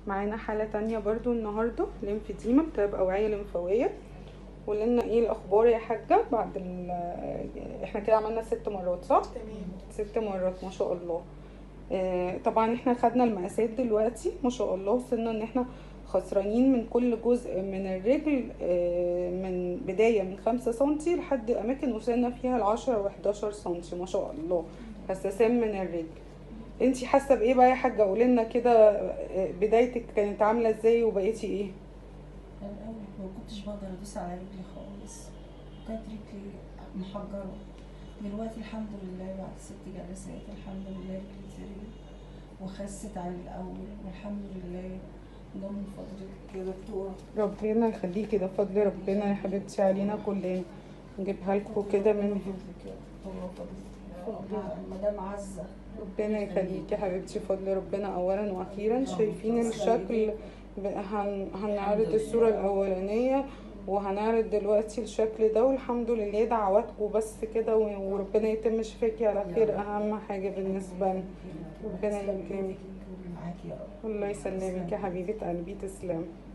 معانا حالة تانية برضو النهاردة ليمفيديما بتبقى أوعية لمفاوية قولنا ايه الأخبار يا حاجة بعد ال احنا كده عملنا ست مرات صح؟ تمام ست مرات ما شاء الله آه، طبعا احنا خدنا المقاسات دلوقتي ما شاء الله وصلنا ان احنا خسرانين من كل جزء من الرجل آه، من بداية من خمسة سنتي لحد أماكن وصلنا فيها العشرة وحداشر سنتي ما شاء الله حساسين من الرجل انتي حاسة بإيه بقى يا حاجة قولنا كده آه، بدايتك كانت عاملة ازاي وبقيتي ايه؟ الأول ما كنتش بقدر أدوس على رجلي خالص كانت رجلي محجرة دلوقتي الحمد لله بعد ست جلسات الحمد لله رجلي زرقت وخست عن الأول والحمد لله ده من فضلك يا دكتورة ربنا يخليكي ده فضل ربنا يا حبيبتي علينا كلنا نجيبها لكم كده من فضلك يا دكتورة فضلك مدام عزة ربنا يخليكي يا حبيبتي فضل ربنا اولا واخيرا شايفين الشكل ب- هن... هنعرض الصورة الاولانية وهنعرض دلوقتي الشكل ده والحمد لله دعواتكم بس كده و- وربنا يتم شفاكي على خير اهم حاجة بالنسبة لنا ربنا يكرمك معاكي يا رب الله يسلمك يا حبيبة قلبي تسلم